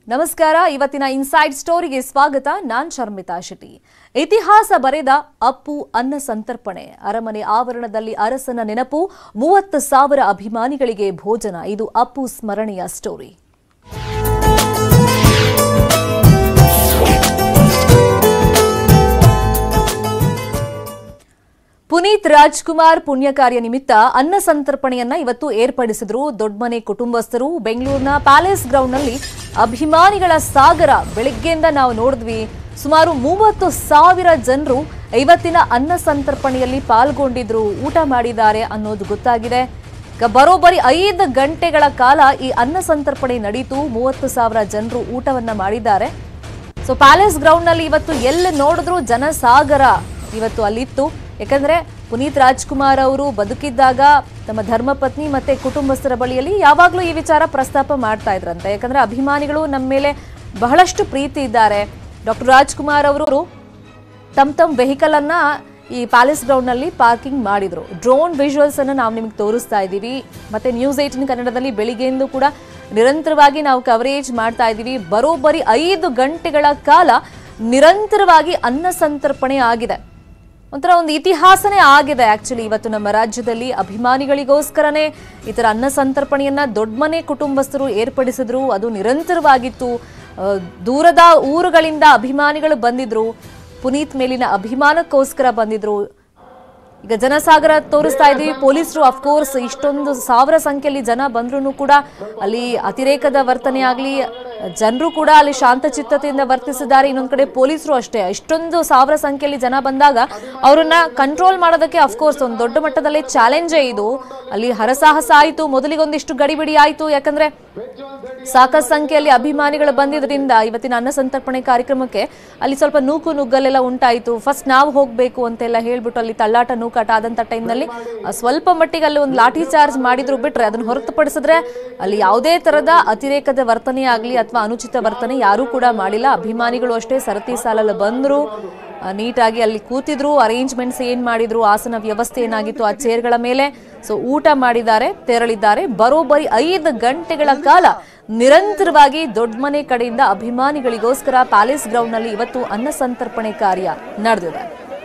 ನಮಸ್ಕಾರ ಇವತ್ತಿನ ಇನ್ಸೈಡ್ ಸ್ಟೋರಿಗೆ ಸ್ವಾಗತ ನಾನ್ ಶರ್ಮಿತಾ ಶೆಟ್ಟಿ ಇತಿಹಾಸ ಬರೆದ ಅಪ್ಪು ಅನ್ನ ಸಂತರ್ಪಣೆ ಅರಮನೆ ಆವರಣದಲ್ಲಿ ಅರಸನ ನೆನಪು ಮೂವತ್ತು ಸಾವಿರ ಅಭಿಮಾನಿಗಳಿಗೆ ಭೋಜನ ಇದು ಅಪ್ಪು ಸ್ಮರಣೆಯ ಸ್ಟೋರಿ ಪುನೀತ್ ರಾಜ್ಕುಮಾರ್ ಪುಣ್ಯ ಕಾರ್ಯ ನಿಮಿತ್ತ ಅನ್ನ ಸಂತರ್ಪಣೆಯನ್ನ ಇವತ್ತು ಏರ್ಪಡಿಸಿದ್ರು ದೊಡ್ಡಮನೆ ಕುಟುಂಬಸ್ಥರು ಬೆಂಗಳೂರಿನ ಪ್ಯಾಲೇಸ್ ಗ್ರೌಂಡ್ನಲ್ಲಿ ಅಭಿಮಾನಿಗಳ ಸಾಗರ ಬೆಳಿಗ್ಗೆಯಿಂದ ನಾವು ನೋಡಿದ್ವಿ ಸುಮಾರು ಮೂವತ್ತು ಸಾವಿರ ಜನರು ಇವತ್ತಿನ ಅನ್ನ ಸಂತರ್ಪಣೆಯಲ್ಲಿ ಪಾಲ್ಗೊಂಡಿದ್ರು ಊಟ ಮಾಡಿದ್ದಾರೆ ಅನ್ನೋದು ಗೊತ್ತಾಗಿದೆ ಈಗ ಬರೋಬ್ಬರಿ ಐದು ಗಂಟೆಗಳ ಕಾಲ ಈ ಅನ್ನ ಸಂತರ್ಪಣೆ ನಡೀತು ಮೂವತ್ತು ಸಾವಿರ ಜನರು ಊಟವನ್ನ ಮಾಡಿದ್ದಾರೆ ಸೊ ಪ್ಯಾಲೇಸ್ ಗ್ರೌಂಡ್ ನಲ್ಲಿ ಇವತ್ತು ಎಲ್ಲಿ ನೋಡಿದ್ರು ಜನಸಾಗರ ಇವತ್ತು ಅಲ್ಲಿತ್ತು ಯಾಕಂದ್ರೆ ಪುನೀತ್ ರಾಜ್ಕುಮಾರ್ ಅವರು ಬದುಕಿದ್ದಾಗ ತಮ್ಮ ಧರ್ಮಪತ್ನಿ ಮತ್ತೆ ಕುಟುಂಬಸ್ಥರ ಬಳಿಯಲ್ಲಿ ಯಾವಾಗಲೂ ಈ ವಿಚಾರ ಪ್ರಸ್ತಾಪ ಮಾಡ್ತಾ ಇದ್ರಂತೆ ಯಾಕಂದ್ರೆ ಅಭಿಮಾನಿಗಳು ನಮ್ಮ ಮೇಲೆ ಬಹಳಷ್ಟು ಪ್ರೀತಿ ಇದ್ದಾರೆ ಡಾಕ್ಟರ್ ರಾಜ್ಕುಮಾರ್ ಅವರು ತಮ್ಮ ತಮ್ಮ ವೆಹಿಕಲ್ ಅನ್ನ ಈ ಪ್ಯಾಲೇಸ್ ಗ್ರೌಂಡ್ ನಲ್ಲಿ ಪಾರ್ಕಿಂಗ್ ಮಾಡಿದ್ರು ಡ್ರೋನ್ ವಿಜುವಲ್ಸ್ ಅನ್ನು ನಾವು ನಿಮಗೆ ತೋರಿಸ್ತಾ ಇದ್ದೀವಿ ಮತ್ತೆ ನ್ಯೂಸ್ ಏಟಿನ್ ಕನ್ನಡದಲ್ಲಿ ಬೆಳಿಗ್ಗೆಯಿಂದ ಕೂಡ ನಿರಂತರವಾಗಿ ನಾವು ಕವರೇಜ್ ಮಾಡ್ತಾ ಇದ್ದೀವಿ ಬರೋಬ್ಬರಿ ಐದು ಗಂಟೆಗಳ ಕಾಲ ನಿರಂತರವಾಗಿ ಅನ್ನ ಸಂತರ್ಪಣೆ ಆಗಿದೆ ಒಂಥರ ಒಂದು ಇತಿಹಾಸನೇ ಆಗಿದೆ ಆಕ್ಚುಲಿ ಇವತ್ತು ನಮ್ಮ ರಾಜ್ಯದಲ್ಲಿ ಅಭಿಮಾನಿಗಳಿಗೋಸ್ಕರನೇ ಈ ಥರ ಅನ್ನ ಸಂತರ್ಪಣೆಯನ್ನ ದೊಡ್ಡಮನೆ ಕುಟುಂಬಸ್ಥರು ಏರ್ಪಡಿಸಿದ್ರು ಅದು ನಿರಂತರವಾಗಿತ್ತು ಆ, ದೂರದ ಊರುಗಳಿಂದ ಅಭಿಮಾನಿಗಳು ಬಂದಿದ್ರು ಪುನೀತ್ ಮೇಲಿನ ಅಭಿಮಾನಕ್ಕೋಸ್ಕರ ಬಂದಿದ್ರು ಈಗ ಜನಸಾಗರ ತೋರಿಸ್ತಾ ಇದೀವಿ ಪೊಲೀಸರು ಅಫ್ಕೋರ್ಸ್ ಇಷ್ಟೊಂದು ಸಾವಿರ ಸಂಖ್ಯೆಯಲ್ಲಿ ಜನ ಬಂದ್ರೂ ಕೂಡ ಅಲ್ಲಿ ಅತಿರೇಕದ ವರ್ತನೆ ಆಗಲಿ ಜನರು ಕೂಡ ಅಲ್ಲಿ ಶಾಂತಚಿತ್ತತೆಯಿಂದ ವರ್ತಿಸಿದ್ದಾರೆ ಇನ್ನೊಂದ್ ಕಡೆ ಪೊಲೀಸರು ಅಷ್ಟೇ ಇಷ್ಟೊಂದು ಸಾವಿರ ಸಂಖ್ಯೆಯಲ್ಲಿ ಜನ ಬಂದಾಗ ಅವರನ್ನ ಕಂಟ್ರೋಲ್ ಮಾಡೋದಕ್ಕೆ ಅಫ್ಕೋರ್ಸ್ ಒಂದು ದೊಡ್ಡ ಮಟ್ಟದಲ್ಲಿ ಚಾಲೆಂಜೇ ಇದು ಅಲ್ಲಿ ಹರಸಾಹಸ ಆಯಿತು ಮೊದಲಿಗೆ ಒಂದಿಷ್ಟು ಗಡಿಬಿಡಿ ಆಯಿತು ಯಾಕಂದ್ರೆ ಸಾಕಷ್ಟು ಸಂಖ್ಯೆಯಲ್ಲಿ ಅಭಿಮಾನಿಗಳು ಬಂದಿದ್ರಿಂದ ಇವತ್ತಿನ ಅನ್ನ ಸಂತರ್ಪಣೆ ಕಾರ್ಯಕ್ರಮಕ್ಕೆ ಅಲ್ಲಿ ಸ್ವಲ್ಪ ನೂಕು ನುಗ್ಗಲೆಲ್ಲ ಉಂಟಾಯಿತು ಫಸ್ಟ್ ನಾವು ಹೋಗಬೇಕು ಅಂತೆಲ್ಲ ಹೇಳ್ಬಿಟ್ಟು ಅಲ್ಲಿ ತಳ್ಳಾಟ ನೂಕಾಟ ಆದಂಥ ಟೈಮ್ನಲ್ಲಿ ಸ್ವಲ್ಪ ಮಟ್ಟಿಗೆ ಅಲ್ಲಿ ಒಂದು ಲಾಠಿ ಚಾರ್ಜ್ ಮಾಡಿದ್ರು ಬಿಟ್ರೆ ಅದನ್ನು ಹೊರತುಪಡಿಸಿದ್ರೆ ಅಲ್ಲಿ ಯಾವುದೇ ತರದ ಅತಿರೇಕದ ವರ್ತನೆ ಆಗಲಿ ಅಥವಾ ಅನುಚಿತ ವರ್ತನೆ ಯಾರೂ ಕೂಡ ಮಾಡಿಲ್ಲ ಅಭಿಮಾನಿಗಳು ಅಷ್ಟೇ ಸರತಿ ಸಾಲಲ್ಲಿ ಬಂದರು ನೀಟಾಗಿ ಅಲ್ಲಿ ಕೂತಿದ್ರು ಅರೇಂಜ್ಮೆಂಟ್ಸ್ ಏನ್ ಮಾಡಿದ್ರು ಆಸನ ವ್ಯವಸ್ಥೆ ಏನಾಗಿತ್ತು ಆ ಚೇರ್ಗಳ ಮೇಲೆ ಸೊ ಊಟ ಮಾಡಿದ್ದಾರೆ ತೆರಳಿದ್ದಾರೆ ಬರೋಬ್ಬರಿ ಐದು ಗಂಟೆಗಳ ಕಾಲ ನಿರಂತರವಾಗಿ ದೊಡ್ಡಮನೆ ಕಡೆಯಿಂದ ಅಭಿಮಾನಿಗಳಿಗೋಸ್ಕರ ಪ್ಯಾಲೇಸ್ ಗ್ರೌಂಡ್ ನಲ್ಲಿ ಇವತ್ತು ಅನ್ನ ಸಂತರ್ಪಣೆ ಕಾರ್ಯ ನಡೆದಿದೆ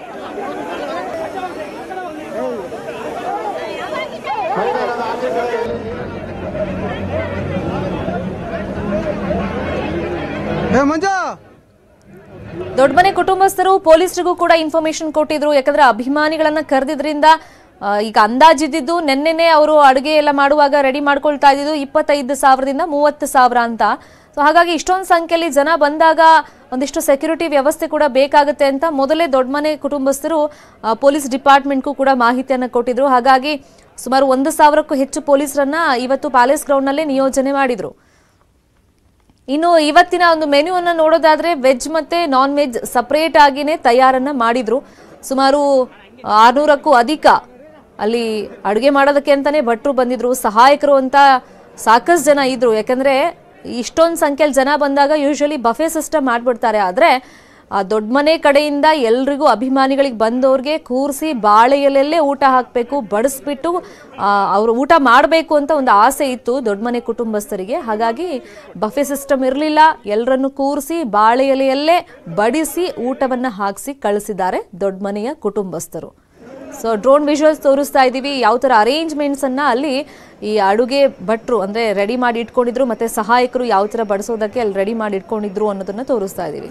ಏ ಮಂಜ ದೊಡ್ಡಮನೆ ಕುಟುಂಬಸ್ಥರು ಪೊಲೀಸರಿಗೂ ಕೂಡ ಇನ್ಫಾರ್ಮೇಶನ್ ಕೊಟ್ಟಿದ್ರು ಯಾಕಂದ್ರೆ ಅಭಿಮಾನಿಗಳನ್ನ ಕರೆದಿದ್ರಿಂದ ಆ, ಈಗ ಅಂದಾಜಿದ್ದು ನೆನ್ನೆನೆ ಅವರು ಅಡುಗೆ ಎಲ್ಲ ಮಾಡುವಾಗ ರೆಡಿ ಮಾಡ್ಕೊಳ್ತಾ ಇದ್ದಿದ್ದು ಇಪ್ಪತ್ತೈದು ಸಾವಿರದಿಂದ ಮೂವತ್ತು ಸಾವಿರ ಅಂತ ಸೊ ಹಾಗಾಗಿ ಇಷ್ಟೊಂದು ಸಂಖ್ಯೆಯಲ್ಲಿ ಜನ ಬಂದಾಗ ಒಂದಿಷ್ಟು ಸೆಕ್ಯೂರಿಟಿ ವ್ಯವಸ್ಥೆ ಕೂಡ ಬೇಕಾಗುತ್ತೆ ಅಂತ ಮೊದಲೇ ದೊಡ್ಡಮನೆ ಕುಟುಂಬಸ್ಥರು ಆ, ಪೊಲೀಸ್ ಡಿಪಾರ್ಟ್ಮೆಂಟ್ಗೂ ಕೂಡ ಮಾಹಿತಿಯನ್ನು ಕೊಟ್ಟಿದ್ರು ಹಾಗಾಗಿ ಸುಮಾರು ಒಂದು ಸಾವಿರಕ್ಕೂ ಹೆಚ್ಚು ಪೊಲೀಸರನ್ನ ಇವತ್ತು ಪ್ಯಾಲೇಸ್ ಗ್ರೌಂಡ್ನಲ್ಲೇ ನಿಯೋಜನೆ ಮಾಡಿದ್ರು ಇನ್ನು ಇವತ್ತಿನ ಒಂದು ಮೆನ್ಯೂವನ್ನು ನೋಡೋದಾದ್ರೆ ವೆಜ್ ಮತ್ತೆ ನಾನ್ ವೆಜ್ ಸಪರೇಟ್ ಆಗಿನೇ ತಯಾರನ್ನ ಮಾಡಿದ್ರು ಸುಮಾರು ಆರ್ನೂರಕ್ಕೂ ಅಧಿಕ ಅಲ್ಲಿ ಅಡುಗೆ ಮಾಡೋದಕ್ಕೆ ಅಂತಾನೆ ಭಟ್ರು ಬಂದಿದ್ರು ಸಹಾಯಕರು ಅಂತ ಸಾಕಷ್ಟು ಜನ ಇದ್ರು ಯಾಕಂದ್ರೆ ಇಷ್ಟೊಂದು ಸಂಖ್ಯೆಯಲ್ಲಿ ಜನ ಬಂದಾಗ ಯೂಶಲಿ ಬಫೆ ಸಿಸ್ಟಮ್ ಮಾಡ್ಬಿಡ್ತಾರೆ ಆದ್ರೆ ಆ ದೊಡ್ಡ ಮನೆ ಕಡೆಯಿಂದ ಎಲ್ರಿಗೂ ಅಭಿಮಾನಿಗಳಿಗೆ ಬಂದವ್ರಿಗೆ ಕೂರಿಸಿ ಬಾಳೆ ಎಲೆಯಲ್ಲೇ ಊಟ ಹಾಕಬೇಕು ಬಡಿಸ್ಬಿಟ್ಟು ಅವರು ಊಟ ಮಾಡಬೇಕು ಅಂತ ಒಂದು ಆಸೆ ಇತ್ತು ದೊಡ್ಡ ಮನೆ ಕುಟುಂಬಸ್ಥರಿಗೆ ಹಾಗಾಗಿ ಬಫೆ ಸಿಸ್ಟಮ್ ಇರಲಿಲ್ಲ ಎಲ್ಲರನ್ನು ಕೂರಿಸಿ ಬಾಳೆ ಎಲೆಯಲ್ಲೇ ಬಡಿಸಿ ಊಟವನ್ನು ಹಾಕಿಸಿ ಕಳಿಸಿದ್ದಾರೆ ದೊಡ್ಡ ಮನೆಯ ಕುಟುಂಬಸ್ಥರು ಸೊ ಡ್ರೋನ್ ವಿಜುವಲ್ಸ್ ತೋರಿಸ್ತಾ ಇದ್ದೀವಿ ಯಾವ ಥರ ಅರೇಂಜ್ಮೆಂಟ್ಸ್ ಅನ್ನ ಅಲ್ಲಿ ಈ ಅಡುಗೆ ಭಟ್ರು ಅಂದ್ರೆ ರೆಡಿ ಮಾಡಿ ಇಟ್ಕೊಂಡಿದ್ರು ಮತ್ತೆ ಸಹಾಯಕರು ಯಾವ ಥರ ಬಡಿಸೋದಕ್ಕೆ ಅಲ್ಲಿ ರೆಡಿ ಮಾಡಿ ಇಟ್ಕೊಂಡಿದ್ರು ಅನ್ನೋದನ್ನ ತೋರಿಸ್ತಾ ಇದ್ದೀವಿ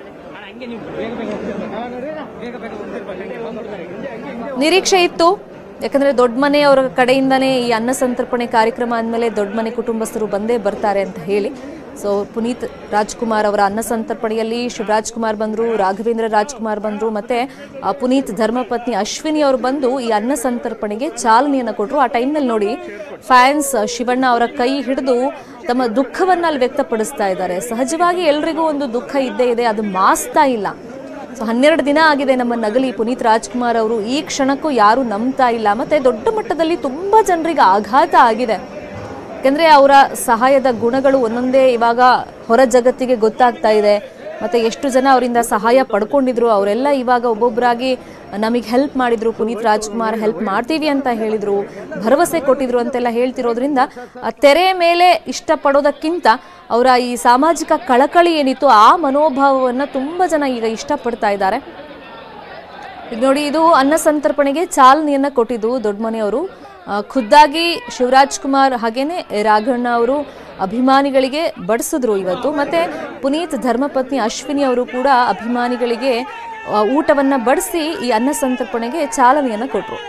ನಿರೀಕ್ಷೆ ಇತ್ತು ಯಾಕಂದ್ರೆ ದೊಡ್ಡ ಮನೆಯವರ ಕಡೆಯಿಂದನೇ ಈ ಅನ್ನ ಸಂತರ್ಪಣೆ ಕಾರ್ಯಕ್ರಮ ಅಂದಮೇಲೆ ದೊಡ್ಡ ಮನೆ ಕುಟುಂಬಸ್ಥರು ಬಂದೇ ಬರ್ತಾರೆ ಅಂತ ಹೇಳಿ ಸೊ ಪುನೀತ್ ರಾಜ್ಕುಮಾರ್ ಅವರ ಅನ್ನ ಸಂತರ್ಪಣೆಯಲ್ಲಿ ಶಿವರಾಜ್ ಕುಮಾರ್ ಬಂದರು ರಾಘವೇಂದ್ರ ರಾಜ್ಕುಮಾರ್ ಬಂದರು ಮತ್ತೆ ಆ ಪುನೀತ್ ಧರ್ಮಪತ್ನಿ ಅಶ್ವಿನಿ ಅವರು ಬಂದು ಈ ಅನ್ನ ಸಂತರ್ಪಣೆಗೆ ಚಾಲನೆಯನ್ನು ಕೊಟ್ಟರು ಆ ಟೈಮ್ನಲ್ಲಿ ನೋಡಿ ಫ್ಯಾನ್ಸ್ ಶಿವಣ್ಣ ಅವರ ಕೈ ಹಿಡಿದು ತಮ್ಮ ದುಃಖವನ್ನ ಅಲ್ಲಿ ವ್ಯಕ್ತಪಡಿಸ್ತಾ ಇದ್ದಾರೆ ಸಹಜವಾಗಿ ಎಲ್ರಿಗೂ ಒಂದು ದುಃಖ ಇದ್ದೇ ಇದೆ ಅದು ಮಾಸ್ತಾ ಇಲ್ಲ ಸೊ ಹನ್ನೆರಡು ದಿನ ಆಗಿದೆ ನಮ್ಮ ನಗಲಿ ಪುನೀತ್ ರಾಜ್ಕುಮಾರ್ ಅವರು ಈ ಕ್ಷಣಕ್ಕೂ ಯಾರು ನಂಬ್ತಾ ಇಲ್ಲ ಮತ್ತೆ ದೊಡ್ಡ ಮಟ್ಟದಲ್ಲಿ ತುಂಬಾ ಜನರಿಗೆ ಆಘಾತ ಆಗಿದೆ ಯಾಕಂದ್ರೆ ಅವರ ಸಹಾಯದ ಗುಣಗಳು ಒಂದೊಂದೇ ಇವಾಗ ಹೊರ ಜಗತ್ತಿಗೆ ಗೊತ್ತಾಗ್ತಾ ಇದೆ ಮತ್ತೆ ಎಷ್ಟು ಜನ ಅವರಿಂದ ಸಹಾಯ ಪಡ್ಕೊಂಡಿದ್ರು ಅವರೆಲ್ಲ ಇವಾಗ ಒಬ್ಬೊಬ್ಬರಾಗಿ ನಮಗೆ ಹೆಲ್ಪ್ ಮಾಡಿದ್ರು ಪುನೀತ್ ರಾಜ್ಕುಮಾರ್ ಹೆಲ್ಪ್ ಮಾಡ್ತೀವಿ ಅಂತ ಹೇಳಿದ್ರು ಭರವಸೆ ಕೊಟ್ಟಿದ್ರು ಅಂತೆಲ್ಲ ಹೇಳ್ತಿರೋದ್ರಿಂದ ಆ ತೆರೆ ಮೇಲೆ ಇಷ್ಟಪಡೋದಕ್ಕಿಂತ ಅವರ ಈ ಸಾಮಾಜಿಕ ಕಳಕಳಿ ಏನಿತ್ತು ಆ ಮನೋಭಾವವನ್ನು ತುಂಬ ಜನ ಈಗ ಇಷ್ಟಪಡ್ತಾ ಇದ್ದಾರೆ ಈಗ ನೋಡಿ ಇದು ಅನ್ನ ಸಂತರ್ಪಣೆಗೆ ಚಾಲನೆಯನ್ನ ಕೊಟ್ಟಿದ್ದು ದೊಡ್ಡಮನೆಯವರು ಆ, ಖುದ್ದಾಗಿ ಶಿವರಾಜ್ ಕುಮಾರ್ ಹಾಗೇನೆ ರಾಘಣ್ಣ ಅವರು ಅಭಿಮಾನಿಗಳಿಗೆ ಬಡಿಸಿದ್ರು ಇವತ್ತು ಮತ್ತೆ ಪುನೀತ್ ಧರ್ಮಪತ್ನಿ ಅಶ್ವಿನಿ ಅವರು ಕೂಡ ಅಭಿಮಾನಿಗಳಿಗೆ ಆ, ಊಟವನ್ನ ಬಡಿಸಿ ಈ ಅನ್ನ ಸಂತರ್ಪಣೆಗೆ ಚಾಲನೆಯನ್ನ ಕೊಟ್ರು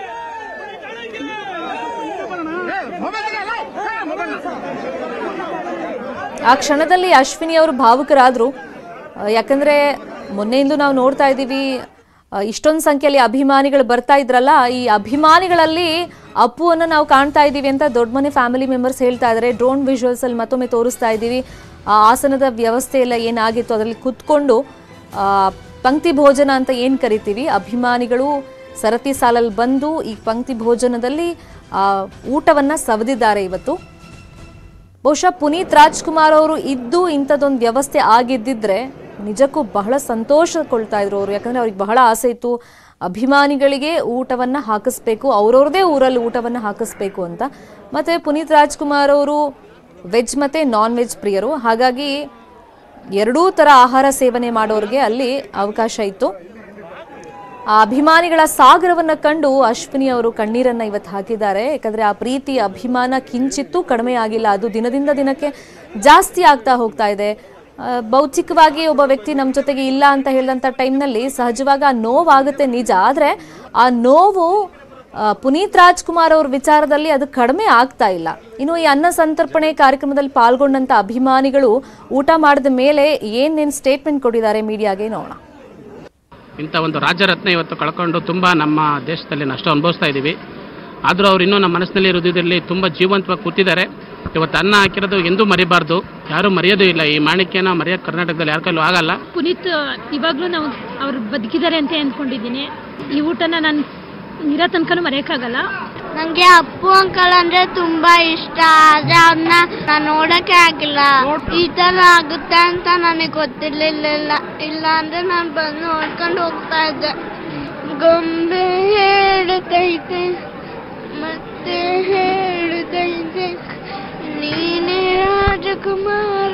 ಆ ಕ್ಷಣದಲ್ಲಿ ಅಶ್ವಿನಿ ಅವರು ಭಾವುಕರಾದ್ರು ಆ, ಯಾಕಂದ್ರೆ ಮೊನ್ನೆಯಿಂದ ನಾವು ನೋಡ್ತಾ ಇದ್ದೀವಿ ಇಷ್ಟೊಂದು ಸಂಖ್ಯೆಯಲ್ಲಿ ಅಭಿಮಾನಿಗಳು ಬರ್ತಾ ಇದ್ರಲ್ಲ ಈ ಅಭಿಮಾನಿಗಳಲ್ಲಿ ಅಪ್ಪುವನ್ನು ನಾವು ಕಾಣ್ತಾ ಇದ್ದೀವಿ ಅಂತ ದೊಡ್ಡ ಮನೆ ಫ್ಯಾಮಿಲಿ ಮೆಂಬರ್ಸ್ ಹೇಳ್ತಾ ಇದ್ದಾರೆ ಡ್ರೋನ್ ವಿಜುವಲ್ಸ್ ಅಲ್ಲಿ ಮತ್ತೊಮ್ಮೆ ತೋರಿಸ್ತಾ ಇದ್ದೀವಿ ಆ ಆಸನದ ವ್ಯವಸ್ಥೆ ಎಲ್ಲ ಏನಾಗಿತ್ತು ಅದರಲ್ಲಿ ಕುತ್ಕೊಂಡು ಆ, ಪಂಕ್ತಿ ಭೋಜನ ಅಂತ ಏನು ಕರಿತೀವಿ ಅಭಿಮಾನಿಗಳು ಸರತಿ ಸಾಲಲ್ಲಿ ಬಂದು ಈ ಪಂಕ್ತಿ ಭೋಜನದಲ್ಲಿ ಆ, ಊಟವನ್ನ ಸವದಿದ್ದಾರೆ ಇವತ್ತು ಬಹುಶಃ ಪುನೀತ್ ರಾಜ್ಕುಮಾರ್ ಅವರು ಇದ್ದು ಇಂಥದ್ದೊಂದು ವ್ಯವಸ್ಥೆ ಆಗಿದ್ದಿದ್ರೆ ನಿಜಕ್ಕೂ ಬಹಳ ಸಂತೋಷಕೊಳ್ತಾ ಇದ್ರು ಅವರು ಯಾಕಂದ್ರೆ ಅವ್ರಿಗೆ ಬಹಳ ಆಸೆ ಇತ್ತು ಅಭಿಮಾನಿಗಳಿಗೆ ಊಟವನ್ನ ಹಾಕಿಸ್ಬೇಕು ಅವ್ರವ್ರದೇ ಊರಲ್ಲಿ ಊಟವನ್ನ ಹಾಕಿಸ್ಬೇಕು ಅಂತ ಮತ್ತೆ ಪುನೀತ್ ರಾಜ್ಕುಮಾರ್ ಅವರು ವೆಜ್ ಮತ್ತೆ ನಾನ್ ವೆಜ್ ಪ್ರಿಯರು ಹಾಗಾಗಿ ಎರಡೂ ತರ ಆಹಾರ ಸೇವನೆ ಮಾಡೋರಿಗೆ ಅಲ್ಲಿ ಅವಕಾಶ ಇತ್ತು ಆ ಅಭಿಮಾನಿಗಳ ಸಾಗರವನ್ನ ಕಂಡು ಅಶ್ವಿನಿ ಅವರು ಕಣ್ಣೀರನ್ನ ಇವತ್ತು ಹಾಕಿದ್ದಾರೆ ಯಾಕಂದ್ರೆ ಆ ಪ್ರೀತಿ ಅಭಿಮಾನ ಕಿಂಚಿತ್ತೂ ಕಡಿಮೆ ಆಗಿಲ್ಲ ಅದು ದಿನದಿಂದ ದಿನಕ್ಕೆ ಜಾಸ್ತಿ ಆಗ್ತಾ ಹೋಗ್ತಾ ಇದೆ ಆ, ಭೌತಿಕವಾಗಿ ಒಬ್ಬ ವ್ಯಕ್ತಿ ನಮ್ಮ ಜೊತೆಗೆ ಇಲ್ಲ ಅಂತ ಹೇಳಿದಂಥ ಟೈಮ್ನಲ್ಲಿ ಸಹಜವಾಗಿ ಆ ನೋವಾಗುತ್ತೆ ನಿಜ ಆದರೆ ಆ ನೋವು ಆ, ಪುನೀತ್ ರಾಜ್ಕುಮಾರ್ ಅವ್ರ ವಿಚಾರದಲ್ಲಿ ಅದು ಕಡಿಮೆ ಆಗ್ತಾ ಇಲ್ಲ ಇನ್ನು ಈ ಅನ್ನ ಸಂತರ್ಪಣೆ ಕಾರ್ಯಕ್ರಮದಲ್ಲಿ ಪಾಲ್ಗೊಂಡಂತ ಅಭಿಮಾನಿಗಳು ಊಟ ಮಾಡಿದ ಮೇಲೆ ಏನೇನು ಸ್ಟೇಟ್ಮೆಂಟ್ ಕೊಟ್ಟಿದ್ದಾರೆ ಮೀಡಿಯಾಗೆ ನೋಡೋಣ ಇಂಥ ಒಂದು ರಾಜ್ಯರತ್ನ ಇವತ್ತು ಕಳ್ಕೊಂಡು ತುಂಬ ನಮ್ಮ ದೇಶದಲ್ಲಿ ನಷ್ಟ ಅನುಭವಿಸ್ತಾ ಇದ್ದೀವಿ ಆದರೂ ಅವ್ರು ಇನ್ನೂ ನಮ್ಮ ಮನಸ್ಸಿನಲ್ಲಿ ಹೃದಯದಲ್ಲಿ ತುಂಬ ಜೀವಂತವಾಗಿ ಕೂತಿದ್ದಾರೆ ಇವತ್ತು ಅನ್ನ ಹಾಕಿರೋದು ಎಂದೂ ಮರಿಬಾರ್ದು ಯಾರೂ ಮರೆಯೋದು ಇಲ್ಲ ಈ ಮಾಣಿಕ್ಯನ ಮರೆಯೋಕ್ಕೆ ಕರ್ನಾಟಕದಲ್ಲಿ ಯಾರ ಕೈಲೂ ಆಗಲ್ಲ ಪುನೀತ್ ಇವಾಗಲೂ ನಾವು ಅವ್ರು ಬದುಕಿದ್ದಾರೆ ಅಂತ ಅಂದ್ಕೊಂಡಿದ್ದೀನಿ ಈ ಊಟನ ನಾನು ಇರೋ ತನಕನೂ ಮರೆಯೋಕ್ಕಾಗಲ್ಲ ನಂಗೆ ಅಪ್ಪು ಅಂಕಲ್ ಅಂದ್ರೆ ತುಂಬಾ ಇಷ್ಟ ಆದ್ರೆ ಅವ್ರನ್ನ ನಾನು ನೋಡಕ್ಕೆ ಆಗಿಲ್ಲ ಈ ತರ ಆಗುತ್ತೆ ಅಂತ ನನಗೆ ಗೊತ್ತಿರ್ಲಿಲ್ಲ ಇಲ್ಲ ಅಂದ್ರೆ ನಾನು ಬಂದು ನೋಡ್ಕೊಂಡು ಹೋಗ್ತಾ ಇದ್ದೆ ಗೊಂಬೆ ಹೇಳುತ್ತೈತೆ ಮತ್ತೆ ಹೇಳುತ್ತೈತೆ ನೀನೇ ರಾಜಕುಮಾರ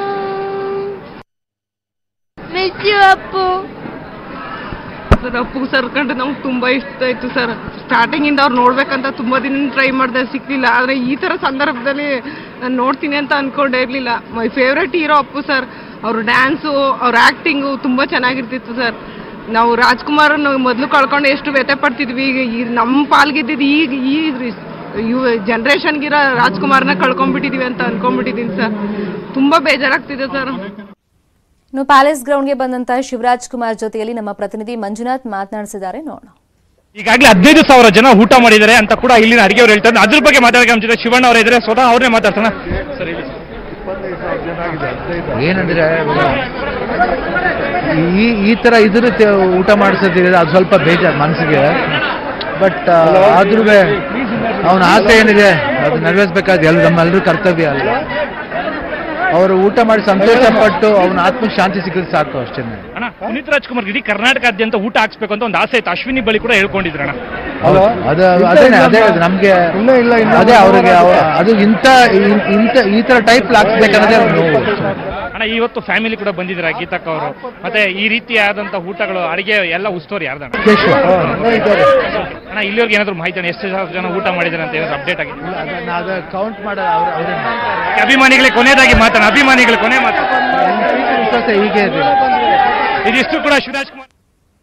miss Appu sir Appu sir ಕಂಡ್ರೆ ನಮ್ಗೆ ತುಂಬ ಇಷ್ಟ ಆಯ್ತು ಸರ್ ಸ್ಟಾರ್ಟಿಂಗ್ ಇಂದ ಅವ್ರು ನೋಡ್ಬೇಕಂತ ತುಂಬಾ ದಿನ ಟ್ರೈ ಮಾಡಿದೆ ಸಿಕ್ಲಿಲ್ಲ ಆದ್ರೆ ಈ ತರ ಸಂದರ್ಭದಲ್ಲಿ ನಾನು ನೋಡ್ತೀನಿ ಅಂತ ಅನ್ಕೊಂಡೇ ಇರ್ಲಿಲ್ಲ my favourite hero Appu sir ಅವ್ರ ಡ್ಯಾನ್ಸು ಅವ್ರ ಆಕ್ಟಿಂಗು ತುಂಬಾ ಚೆನ್ನಾಗಿರ್ತಿತ್ತು ಸರ್ ನಾವು ರಾಜ್ಕುಮಾರ್ ಮೊದಲು ಕಳ್ಕೊಂಡು ಎಷ್ಟು ವ್ಯಥೆ ಪಡ್ತಿದ್ವಿ ಈಗ ಈ ನಮ್ಮ ಪಾಲ್ಗಿದ್ದಿದ್ದು ಈಗ ಈ ಇವ್ ಜನ್ರೇಷನ್ಗಿರೋ ರಾಜ್ಕುಮಾರ್ನ ಕಳ್ಕೊಂಡ್ಬಿಟ್ಟಿದೀವಿ ಅಂತ ಅನ್ಕೊಂಡ್ಬಿಟ್ಟಿದ್ದೀನಿ ಸರ್ ತುಂಬಾ ಬೇಜಾರಾಗ್ತಿದೆ ಸರ್ ಇನ್ನು ಪ್ಯಾಲೇಸ್ ಗ್ರೌಂಡ್ಗೆ ಬಂದಂತ ಶಿವರಾಜ್ ಕುಮಾರ್ ಜೊತೆಯಲ್ಲಿ ನಮ್ಮ ಪ್ರತಿನಿಧಿ ಮಂಜುನಾಥ್ ಮಾತನಾಡಿಸಿದ್ದಾರೆ ನೋಡೋಣ ಈಗಾಗಲೇ ಹದಿನೈದು ಸಾವಿರ ಜನ ಊಟ ಮಾಡಿದ್ದಾರೆ ಅಂತ ಕೂಡ ಇಲ್ಲಿನ ಅಡಿಗೆ ಅವ್ರು ಹೇಳ್ತಾರೆ ಅದ್ರ ಬಗ್ಗೆ ಮಾತಾಡಕ್ಕೆ ನಮ್ಮ ಜೊತೆ ಶಿವಣ್ಣ ಅವರ ಇದ್ರೆ ಸ್ವತಃ ಅವ್ರನ್ನೇ ಮಾತಾಡ್ತಾನೆ ಸರ್ ಹೇಳಿ ಏನಂದ್ರೆ ಇವಾಗ ಈ ಈ ತರ ಇದ್ರ ತ- ಊಟ ಮಾಡಿಸೋದಿದೆ ಅದು ಸ್ವಲ್ಪ ಬೇಜಾರು ಮನಸ್ಸಿಗೆ ಬಟ್ ಆದ್ರೂ ಅವನ ಆಸೆ ಏನಿದೆ ಅದು ನೆರವೇರಿಸಬೇಕಾದ ಎಲ್ಲ ನಮ್ಮೆಲ್ಲರೂ ಕರ್ತವ್ಯ ಅಲ್ಲ ಅವರು ಊಟ ಮಾಡಿ ಸಂತೋಷ ಪಟ್ಟು ಅವನ ಆತ್ಮಕ್ಕೆ ಶಾಂತಿ ಸಿಕ್ಕಿದ್ರೆ ಸಾಕು ಅಷ್ಟೇ ಅಣ್ಣ ಪುನೀತ್ ರಾಜ್ಕುಮಾರ್ ಇಡೀ ಕರ್ನಾಟಕಾದ್ಯಂತ ಊಟ ಹಾಕ್ಸ್ಬೇಕು ಅಂತ ಒಂದು ಆಸೆ ಇತ್ತು ಅಶ್ವಿನಿ ಬಳಿ ಕೂಡ ಹೇಳ್ಕೊಂಡಿದ್ರಣ್ಣ ಅದು ಅದೇನೆ ಅದೇ ಅದು ನಮ್ಗೆ ಅದೇ ಅವ್ರಿಗೆ ಅವ- ಅದು ಇಂಥ ಇನ್- ಇಂಥ ಈ ತರ ಟೈಪ್ ಹಾಕ್ಸ್ಬೇಕನ್ನೋದೇ ಅವ್ರ ನೋವು ಅಣ್ಣ ಇವತ್ತು ಫ್ಯಾಮಿಲಿ ಕೂಡ ಬಂದಿದ್ದೀರಾ ಗೀತಕ್ಕ ಅವರು ಮತ್ತೆ ಈ ರೀತಿಯಾದಂತ ಊಟಗಳು ಅಡಿಗೆ ಎಲ್ಲ ಉಸ್ತುವಾರಿ ಯಾರ್ದಣ್ಣ ಕೇಶವ ಅಣ್ಣ ಇಲ್ಲಿವರೆಗೆ ಏನಾದ್ರು ಮಾಹಿತಿ ಅಣ್ಣ ಎಷ್ಟು ಸಾವಿರ ಜನ ಊಟ ಮಾಡಿದ್ದಾರೆ ಅಂತ ಏನಾದ್ರು ಅಪ್ಡೇಟ್ ಆಗಿದೆ ಅದನ್ನ ಅದು ಕೌಂಟ್ ಮಾಡ ಅವ್ರ ಅವ್ರೇ ಅಭಿಮಾನಿಗಳೇ ಕೊನೆಯದಾಗಿ ಮಾತಾಡ ಅಭಿಮಾನಿಗಳು ಕೊನೆ ಮಾತಾಡ ವಿಶ್ವಾಸ ಹೀಗೆ ಇದೆ ಇದಿಷ್ಟು ಕೂಡ ಶಿವರಾಜ್ ಕುಮಾರ್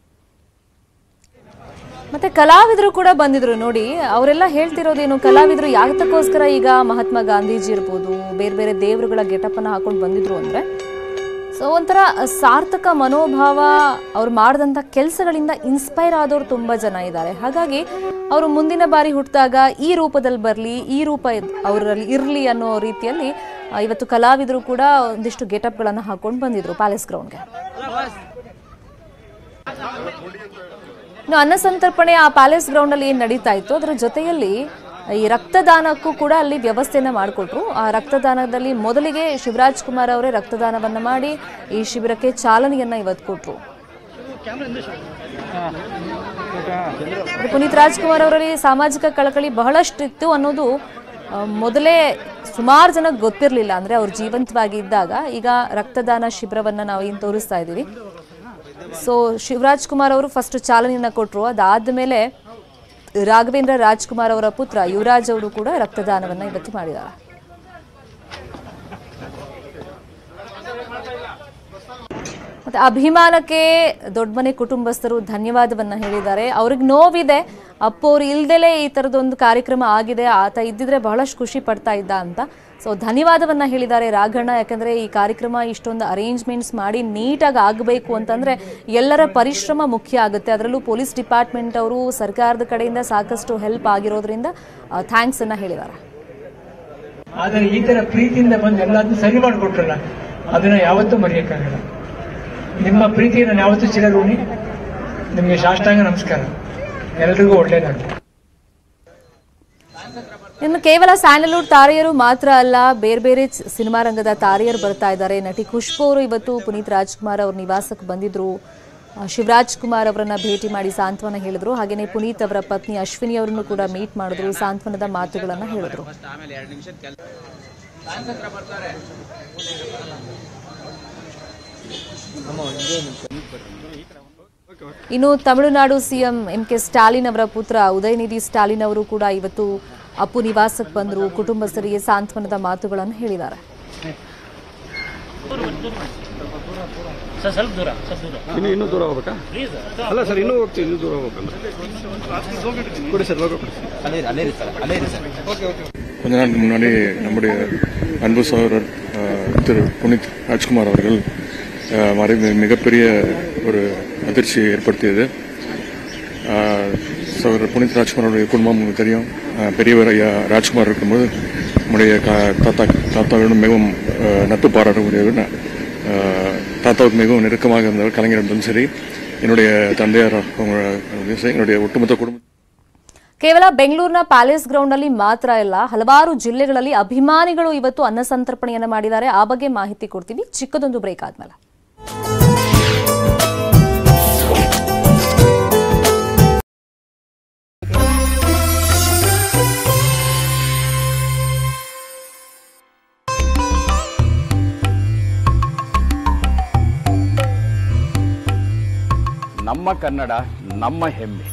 ಮತ್ತೆ ಕಲಾವಿದರು ಕೂಡ ಬಂದಿದ್ರು ನೋಡಿ ಅವರೆಲ್ಲ ಹೇಳ್ತಿರೋದೇನು ಕಲಾವಿದರು ಯಾತಕ್ಕೋಸ್ಕರ ಈಗ ಮಹಾತ್ಮ ಗಾಂಧೀಜಿ ಇರ್ಬೋದು ಬೇರೆ ಬೇರೆ ದೇವರುಗಳ ಗೆಟಪ್ ಅನ್ನ ಹಾಕೊಂಡು ಬಂದಿದ್ರು ಅಂದ್ರೆ ಸೊ ಒಂಥರ ಸಾರ್ಥಕ ಮನೋಭಾವ ಅವ್ರು ಮಾಡಿದಂಥ ಕೆಲಸಗಳಿಂದ ಇನ್ಸ್ಪೈರ್ ಆದವ್ರು ತುಂಬ ಜನ ಇದ್ದಾರೆ ಹಾಗಾಗಿ ಅವರು ಮುಂದಿನ ಬಾರಿ ಹುಟ್ಟಿದಾಗ ಈ ರೂಪದಲ್ಲಿ ಬರಲಿ ಈ ರೂಪ ಇದ್- ಅವರಲ್ಲಿ ಇರಲಿ ಅನ್ನೋ ರೀತಿಯಲ್ಲಿ ಆ, ಇವತ್ತು ಕಲಾವಿದರು ಕೂಡ ಒಂದಿಷ್ಟು ಗೆಟಪ್ಗಳನ್ನು ಹಾಕೊಂಡು ಬಂದಿದ್ರು ಪ್ಯಾಲೇಸ್ ಗ್ರೌಂಡ್ಗೆ ಇನ್ನು ಅನ್ನ ಸಂತರ್ಪಣೆ ಆ ಪ್ಯಾಲೇಸ್ ಗ್ರೌಂಡ್ ಅಲ್ಲಿ ಏನ್ ನಡೀತಾ ಇತ್ತು ಅದರ ಜೊತೆಯಲ್ಲಿ ಈ ರಕ್ತದಾನಕ್ಕೂ ಕೂಡ ಅಲ್ಲಿ ವ್ಯವಸ್ಥೆಯನ್ನ ಮಾಡಿಕೊಟ್ರು ಆ ರಕ್ತದಾನದಲ್ಲಿ ಮೊದಲಿಗೆ ಶಿವರಾಜ್ ಕುಮಾರ್ ಅವರೇ ರಕ್ತದಾನವನ್ನ ಮಾಡಿ ಈ ಶಿಬಿರಕ್ಕೆ ಚಾಲನೆಯನ್ನ ಇವತ್ತು ಕೊಟ್ರು ಪುನೀತ್ ರಾಜ್ಕುಮಾರ್ ಅವರಲ್ಲಿ ಸಾಮಾಜಿಕ ಕಳಕಳಿ ಬಹಳಷ್ಟಿತ್ತು ಅನ್ನೋದು ಆ, ಮೊದಲೇ ಸುಮಾರು ಜನಕ್ಕೆ ಗೊತ್ತಿರಲಿಲ್ಲ ಅಂದ್ರೆ ಅವ್ರು ಜೀವಂತವಾಗಿ ಇದ್ದಾಗ ಈಗ ರಕ್ತದಾನ ಶಿಬಿರವನ್ನ ನಾವು ಏನು ತೋರಿಸ್ತಾ ಇದ್ದೀವಿ ಸೊ ಶಿವರಾಜ್ ಕುಮಾರ್ ಅವರು ಫಸ್ಟ್ ಚಾಲನೆಯನ್ನ ಕೊಟ್ಟರು ಅದಾದ್ಮೇಲೆ ರಾಘವೇಂದ್ರ ರಾಜ್ಕುಮಾರ್ ಅವರ ಪುತ್ರ ಯುವರಾಜ್ ಅವರು ಕೂಡ ರಕ್ತದಾನವನ್ನ ಇವತ್ತು ಮಾಡಿದ್ದಾರೆ ಮತ್ತೆ ಅಭಿಮಾನಕ್ಕೆ ದೊಡ್ಡಮನೆ ಕುಟುಂಬಸ್ಥರು ಧನ್ಯವಾದವನ್ನ ಹೇಳಿದ್ದಾರೆ ಅವ್ರಿಗೆ ನೋವಿದೆ ಅಪ್ಪು ಅವ್ರು ಇಲ್ದಲೇ ಈ ಥರದೊಂದು ಕಾರ್ಯಕ್ರಮ ಆಗಿದೆ ಆತ ಇದ್ದಿದ್ರೆ ಬಹಳಷ್ಟು ಖುಷಿ ಪಡ್ತಾ ಇದ್ದ ಅಂತ ಸೊ ಧನ್ಯವಾದವನ್ನ ಹೇಳಿದ್ದಾರೆ ರಾಘಣ್ಣ ಯಾಕಂದ್ರೆ ಈ ಕಾರ್ಯಕ್ರಮ ಇಷ್ಟೊಂದು ಅರೇಂಜ್ಮೆಂಟ್ಸ್ ಮಾಡಿ ನೀಟಾಗಿ ಆಗಬೇಕು ಅಂತಂದ್ರೆ ಎಲ್ಲರ ಪರಿಶ್ರಮ ಮುಖ್ಯ ಆಗುತ್ತೆ ಅದರಲ್ಲೂ ಪೊಲೀಸ್ ಡಿಪಾರ್ಟ್ಮೆಂಟ್ ಅವರು ಸರ್ಕಾರದ ಕಡೆಯಿಂದ ಸಾಕಷ್ಟು ಹೆಲ್ಪ್ ಆಗಿರೋದ್ರಿಂದ ಥ್ಯಾಂಕ್ಸ್ ಅನ್ನ ಹೇಳಿದ್ದಾರೆ ಆದರೆ ಈ ತರ ಪ್ರೀತಿಯಿಂದ ಬಂದು ಎಲ್ಲದನ್ನು ಸರಿ ಮಾಡಿಕೊಟ್ರಲ್ಲ ಅದನ್ನ ಯಾವತ್ತೂ ಮರೆಯಕ್ಕಾಗಲ್ಲ ನಿಮ್ಮ ಪ್ರೀತಿ ನಾನು ಯಾವತ್ತೂ ಚಿರಋಣಿ ನಿಮಗೆ ಸಾಷ್ಟಾಂಗ ನಮಸ್ಕಾರ ಎಲ್ರಿಗೂ ಒಳ್ಳೇದಾಗಲಿ ಇನ್ನು ಕೇವಲ ಸ್ಯಾಂಡಲ್ವುಡ್ ತಾರೆಯರು ಮಾತ್ರ ಅಲ್ಲ ಬೇರೆ ಬೇರೆ ಚ- ಸಿನಿಮಾ ರಂಗದ ತಾರೆಯರು ಬರ್ತಾ ಇದ್ದಾರೆ ನಟಿ ಖುಷ್ಬು ಅವರು ಇವತ್ತು ಪುನೀತ್ ರಾಜ್ಕುಮಾರ್ ಅವ್ರ ನಿವಾಸಕ್ಕೆ ಬಂದಿದ್ರು ಆ, ಶಿವರಾಜ್ ಕುಮಾರ್ ಅವರನ್ನ ಭೇಟಿ ಮಾಡಿ ಸಾಂತ್ವನ ಹೇಳಿದ್ರು ಹಾಗೇನೆ ಪುನೀತ್ ಅವರ ಪತ್ನಿ ಅಶ್ವಿನಿ ಅವರನ್ನು ಕೂಡ ಮೀಟ್ ಮಾಡಿದ್ರು ಸಾಂತ್ವನದ ಮಾತುಗಳನ್ನ ಹೇಳಿದ್ರು ಇನ್ನು Tamil Nadu CM M K Stalin ಅವರ ಪುತ್ರ ಉದಯನಿಧಿ ಸ್ಟಾಲಿನ್ ಅವರು ಕೂಡ ಇವತ್ತು ಅಪ್ಪು ನಿವಾಸಕ್ಕೆ ಬಂದರು ಕುಟುಂಬಸ್ಥರಿಗೆ ಸಾಂತ್ವನದ ಮಾತುಗಳನ್ನು ಹೇಳಿದ್ದಾರೆ ಇನ್ನು ಇನ್ನೂ ದೂರ ಹೋಗ್ಬೇಕಾ ಅಲ್ಲ ಸರ್ ಇನ್ನೂ ಹೋಗ್ತೀವಿ ಇನ್ನೂ ದೂರ ಹೋಗ್ಬೇಕಲ್ಲ ಕೊಡಿ ಸರ್ ಲೋಗೋ ಕೊಡಿ கொஞ்ச நாளுக்கு முன்னாடி நம்முடைய அன்பு சகோதரர் அஹ், திரு புனித் ராஜ்குமார் அவர்கள் அஹ், மறைவு மிகப்பெரிய ஒரு அதிர்ச்சியை ஏற்படுத்தியது அஹ், சகோதரர் புனித் ராஜ்குமாரோடைய குடும்பம் உங்களுக்கு தெரியும் அஹ், பெரியவர் ஐயா ராஜ்குமார் இருக்கும்போது நம்முடைய க- தாத்தா தாத்தாவிடம் மிகவும் அஹ், நட்பு பாராட்டக்கூடியவர் அஹ், தாத்தாவுக்கு மிகவும் நெருக்கமாக இருந்தவர் கலைஞரிடம் சரி என்னுடைய தந்தையார் அவங்க சரி, என்னுடைய ஒட்டுமொத்த குடும்ப ಕೇವಲ ಬೆಂಗಳೂರಿನ ಪ್ಯಾಲೇಸ್ ಗ್ರೌಂಡ್ನಲ್ಲಿ ಮಾತ್ರ ಇಲ್ಲ ಹಲವಾರು ಜಿಲ್ಲೆಗಳಲ್ಲಿ ಅಭಿಮಾನಿಗಳು ಇವತ್ತು ಅನ್ನ ಸಂತರ್ಪಣೆಯನ್ನ ಮಾಡಿದ್ದಾರೆ ಆ ಬಗ್ಗೆ ಮಾಹಿತಿ ಕೊಡ್ತೀವಿ ಚಿಕ್ಕದೊಂದು ಬ್ರೇಕ್ ಆದ್ಮೇಲೆ ನಮ್ಮ ಕನ್ನಡ ನಮ್ಮ ಹೆಮ್ಮೆ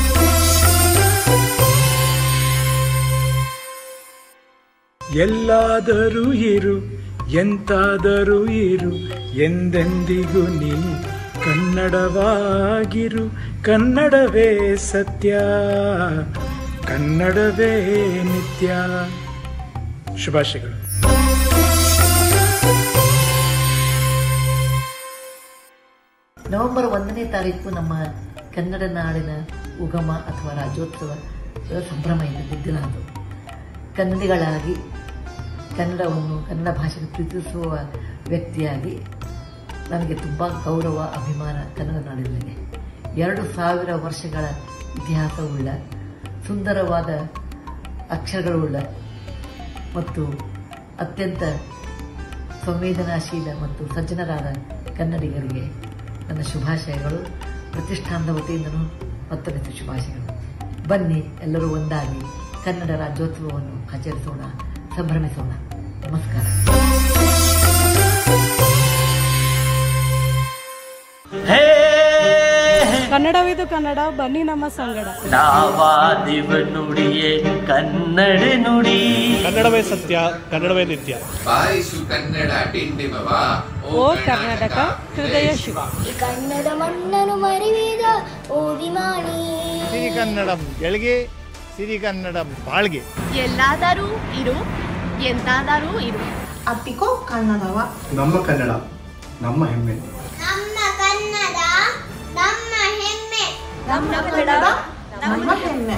ಎಲ್ಲಾದರೂ ಇರು ಎಂತಾದರೂ ಇರು ಎಂದೆಂದಿಗೂ ನೀ ಕನ್ನಡವಾಗಿರು ಕನ್ನಡವೇ ಸತ್ಯ ಕನ್ನಡವೇ ನಿತ್ಯ ಶುಭಾಶಯಗಳು ನವೆಂಬರ್ ಒಂದನೇ ತಾರೀಕು ನಮ್ಮ ಕನ್ನಡ ನಾಡಿನ ಉಗಮ ಅಥವಾ ರಾಜ್ಯೋತ್ಸವ ಸಂಭ್ರಮ ಇದ್ದ ದಿನ ಅದು ಕನ್ನಡಿಗಳಾಗಿ ಕನ್ನಡವನ್ನು ಕನ್ನಡ ಭಾಷೆಯನ್ನು ಪ್ರೀತಿಸುವ ವ್ಯಕ್ತಿಯಾಗಿ ನನಗೆ ತುಂಬ ಗೌರವ ಅಭಿಮಾನ ಕನ್ನಡ ನಾಡಿನ ಮೇಲೆ ಎರಡು ಸಾವಿರ ವರ್ಷಗಳ ಇತಿಹಾಸವುಳ್ಳ ಸುಂದರವಾದ ಅಕ್ಷರಗಳುಳ್ಳ ಮತ್ತು ಅತ್ಯಂತ ಸಂವೇದನಾಶೀಲ ಮತ್ತು ಸಜ್ಜನರಾದ ಕನ್ನಡಿಗರಿಗೆ ನನ್ನ ಶುಭಾಶಯಗಳು ಪ್ರತಿಷ್ಠಾನದ ವತಿಯಿಂದನೂ ಮತ್ತೊಂದು ಶುಭಾಶಯಗಳು ಬನ್ನಿ ಎಲ್ಲರೂ ಒಂದಾಗಿ ಕನ್ನಡ ರಾಜ್ಯೋತ್ಸವವನ್ನು ಆಚರಿಸೋಣ ಸಂಭ್ರಮಿಸೋಣ ನಮಸ್ಕಾರ ಕನ್ನಡವಿದು ಕನ್ನಡ ಬನ್ನಿ ನಮ್ಮ ಸಂಗಡ ನಾವಾದಿವ ನುಡಿಯೇ ಕನ್ನಡ ನುಡಿ ಕನ್ನಡವೇ ಸತ್ಯ ಕನ್ನಡವೇ ನಿತ್ಯ ಬಾರಿಸು ಕನ್ನಡ ಡಿಂಡಿಮವ ಓ ಕರ್ನಾಟಕ ಹೃದಯ ಶಿವ ಕನ್ನಡ ಮಣ್ಣನು ಮರಿವಿದ ಓ ವಿಮಾನಿ ಸಿರಿಗನ್ನಡಂ ಗೆಳ್ಗೆ ಸಿರಿಗನ್ನಡಂ ಬಾಳ್ಗೆ ಎಲ್ಲಾದರೂ ಇರು ಎಂತಾದರೂ ಇರು ಅಪ್ಪಿಕೋ ಕನ್ನಡವ ನಮ್ಮ ಕನ್ನಡ ನಮ್ಮ ಹೆಮ್ಮೆ ನಮ್ಮ ಕನ್ನಡ ನಮ್ಮ ಹೆಮ್ಮೆ ನಮ್ಮ ಕನ್ನಡ ನಮ್ಮ ಹೆಮ್ಮೆ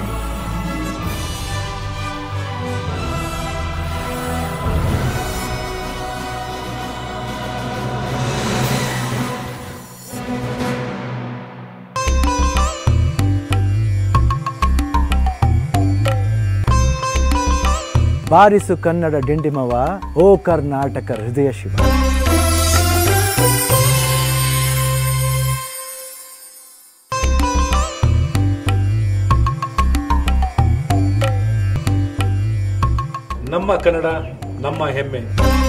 ಬಾರಿಸು ಕನ್ನಡ ಡಿಂಡಿಮವ ಓ ಕರ್ನಾಟಕ ಹೃದಯ ಶಿವ ನಮ್ಮ ಕನ್ನಡ ನಮ್ಮ ಹೆಮ್ಮೆ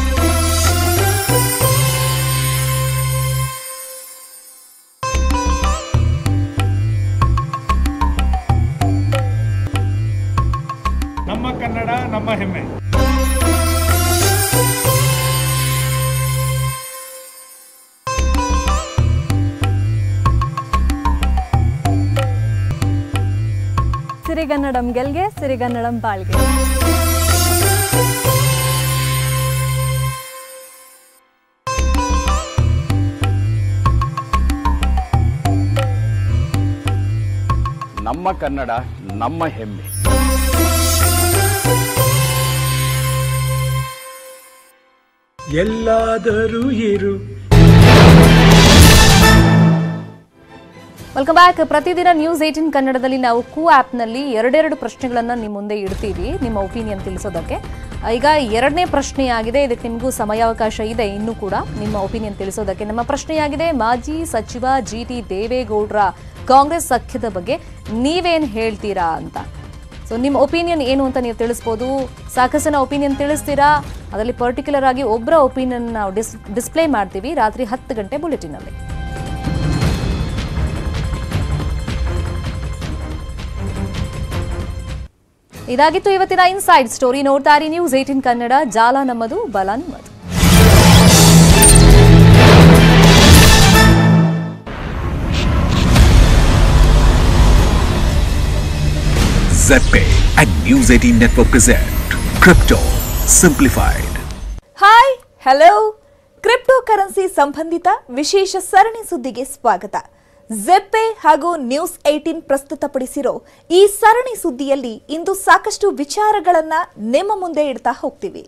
ನಮ್ಮ ಕನ್ನಡ ನಮ್ಮ ಹೆಮ್ಮೆ ಸಿರಿಗನ್ನಡಂ ಗೆಲ್ಗೆ ಸಿರಿಗನ್ನಡಂ ಬಾಳ್ಗೆ ನಮ್ಮ ಕನ್ನಡ ನಮ್ಮ ಹೆಮ್ಮೆ ಎಲ್ಲಾದರೂ ಇರು ವೆಲ್ಕಮ್ ಬ್ಯಾಕ್ ಪ್ರತಿದಿನ ನ್ಯೂಸ್ ಏಟಿನ್ ಕನ್ನಡದಲ್ಲಿ ನಾವು ಕೂ ಆ್ಯಪ್ನಲ್ಲಿ ಎರಡೆರಡು ಪ್ರಶ್ನೆಗಳನ್ನು ನಿಮ್ಮ ಮುಂದೆ ಇಡ್ತೀವಿ ನಿಮ್ಮ ಒಪಿನಿಯನ್ ತಿಳಿಸೋದಕ್ಕೆ ಈಗ ಎರಡನೇ ಪ್ರಶ್ನೆಯಾಗಿದೆ ಇದಕ್ಕೆ ನಿಮಗೂ ಸಮಯಾವಕಾಶ ಇದೆ ಇನ್ನೂ ಕೂಡ ನಿಮ್ಮ ಒಪಿನಿಯನ್ ತಿಳಿಸೋದಕ್ಕೆ ನಮ್ಮ ಪ್ರಶ್ನೆಯಾಗಿದೆ ಮಾಜಿ ಸಚಿವ ಜಿ ಟಿ ದೇವೇಗೌಡರ ಕಾಂಗ್ರೆಸ್ ಸಖ್ಯದ ಬಗ್ಗೆ ನೀವೇನು ಹೇಳ್ತೀರಾ ಅಂತ ಸೊ ನಿಮ್ಮ ಒಪಿನಿಯನ್ ಏನು ಅಂತ ನೀವು ತಿಳಿಸ್ಬೋದು ಸಾಕಷ್ಟು ಜನ ಒಪಿನಿಯನ್ ತಿಳಿಸ್ತೀರಾ ಅದರಲ್ಲಿ ಪರ್ಟಿಕ್ಯುಲರ್ ಆಗಿ ಒಬ್ಬರ ಒಪಿನಿಯನ್ ನಾವು ಡಿಸ್ ಡಿಸ್ಪ್ಲೇ ಮಾಡ್ತೀವಿ ರಾತ್ರಿ ಹತ್ತು ಗಂಟೆ ಬುಲೆಟಿನಲ್ಲಿ ಇದಾಗಿತ್ತು ಇವತ್ತಿನ ಇನ್ಸೈಡ್ ಸ್ಟೋರಿ ನೋಡ್ತಾ ಇರಿ ನ್ಯೂಸ್ ಏಟಿನ್ ಕನ್ನಡ ಜಾಲ ನಮ್ಮದು ಬಲ ನಿಮ್ಮದು Zeppe and News 18 Network present Crypto Simplified. Hi hello crypto currency ಸಂಬಂಧಿತ ವಿಶೇಷ ಸರಣಿ ಸುದ್ದಿಗೆ ಸ್ವಾಗತ ಜೆಪ್ಪೆ ಹಾಗೂ ನ್ಯೂಸ್ ಏಟೀನ್ ಪ್ರಸ್ತುತಪಡಿಸಿರೋ ಈ ಸರಣಿ ಸುದ್ದಿಯಲ್ಲಿ ಇಂದು ಸಾಕಷ್ಟು ವಿಚಾರಗಳನ್ನ ನಿಮ್ಮ ಮುಂದೆ ಇಡ್ತಾ ಹೋಗ್ತೀವಿ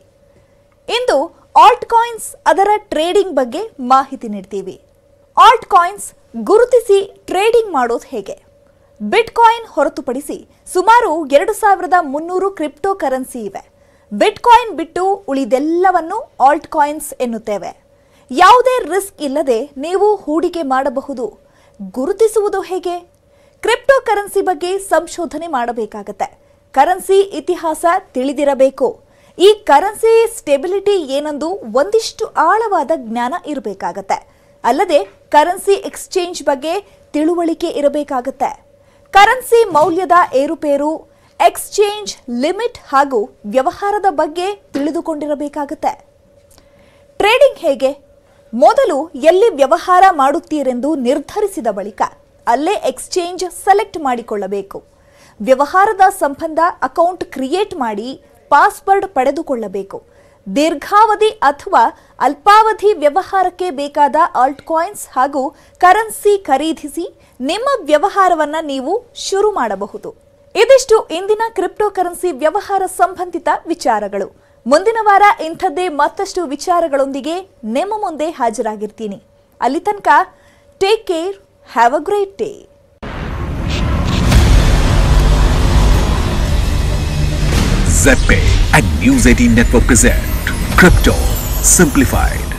ಇಂದು ಆಲ್ಟ್ ಕಾಯಿನ್ಸ್ ಅದರ ಟ್ರೇಡಿಂಗ್ ಬಗ್ಗೆ ಮಾಹಿತಿ ನೀಡ್ತೀವಿ ಆಲ್ಟ್ ಕಾಯಿನ್ಸ್ ಗುರುತಿಸಿ ಟ್ರೇಡಿಂಗ್ ಮಾಡೋದು ಹೇಗೆ ಬಿಟ್ಕಾಯಿನ್ ಹೊರತುಪಡಿಸಿ ಸುಮಾರು ಎರಡು ಸಾವಿರದ ಮುನ್ನೂರು ಕ್ರಿಪ್ಟೋ ಕರೆನ್ಸಿ ಇವೆ ಬಿಟ್ಕಾಯಿನ್ ಬಿಟ್ಟು ಉಳಿದೆಲ್ಲವನ್ನು ಆಲ್ಟ್ ಕಾಯಿನ್ಸ್ ಎನ್ನುತ್ತೇವೆ ಯಾವುದೇ ರಿಸ್ಕ್ ಇಲ್ಲದೆ ನೀವು ಹೂಡಿಕೆ ಮಾಡಬಹುದು ಗುರುತಿಸುವುದು ಹೇಗೆ ಕ್ರಿಪ್ಟೋ ಕರೆನ್ಸಿ ಬಗ್ಗೆ ಸಂಶೋಧನೆ ಮಾಡಬೇಕಾಗತ್ತೆ ಕರೆನ್ಸಿ ಇತಿಹಾಸ ತಿಳಿದಿರಬೇಕು ಈ ಕರೆನ್ಸಿ ಸ್ಟೆಬಿಲಿಟಿ ಏನೆಂದು ಒಂದಿಷ್ಟು ಆಳವಾದ ಜ್ಞಾನ ಇರಬೇಕಾಗತ್ತೆ ಅಲ್ಲದೆ ಕರೆನ್ಸಿ ಎಕ್ಸ್ಚೇಂಜ್ ಬಗ್ಗೆ ತಿಳುವಳಿಕೆ ಇರಬೇಕಾಗತ್ತೆ ಕರೆನ್ಸಿ ಮೌಲ್ಯದ ಏರುಪೇರು ಎಕ್ಸ್ಚೇಂಜ್ ಲಿಮಿಟ್ ಹಾಗೂ ವ್ಯವಹಾರದ ಬಗ್ಗೆ ತಿಳಿದುಕೊಂಡಿರಬೇಕಾಗತ್ತೆ ಟ್ರೇಡಿಂಗ್ ಹೇಗೆ ಮೊದಲು ಎಲ್ಲಿ ವ್ಯವಹಾರ ಮಾಡುತ್ತೀರೆಂದು ನಿರ್ಧರಿಸಿದ ಬಳಿಕ ಅಲ್ಲೇ ಎಕ್ಸ್ಚೇಂಜ್ ಸೆಲೆಕ್ಟ್ ಮಾಡಿಕೊಳ್ಳಬೇಕು ವ್ಯವಹಾರದ ಸಂಬಂಧ ಅಕೌಂಟ್ ಕ್ರಿಯೇಟ್ ಮಾಡಿ ಪಾಸ್ವರ್ಡ್ ಪಡೆದುಕೊಳ್ಳಬೇಕು ದೀರ್ಘಾವಧಿ ಅಥವಾ ಅಲ್ಪಾವಧಿ ವ್ಯವಹಾರಕ್ಕೆ ಬೇಕಾದ ಆಲ್ಟ್ ಕಾಯಿನ್ಸ್ ಹಾಗೂ ಕರೆನ್ಸಿ ಖರೀದಿಸಿ ನಿಮ್ಮ ವ್ಯವಹಾರವನ್ನ ನೀವು ಶುರು ಮಾಡಬಹುದು ಇದಿಷ್ಟು ಇಂದಿನ ಕ್ರಿಪ್ಟೋ ಕರೆನ್ಸಿ ವ್ಯವಹಾರ ಸಂಬಂಧಿತ ವಿಚಾರಗಳು ಮುಂದಿನ ವಾರ ಇಂಥದ್ದೇ ಮತ್ತಷ್ಟು ವಿಚಾರಗಳೊಂದಿಗೆ ನಿಮ್ಮ ಮುಂದೆ ಹಾಜರಾಗಿರ್ತೀನಿ ಅಲ್ಲಿ ತನಕ take care have a great day Zeppe and News 18 Network present Crypto Simplified.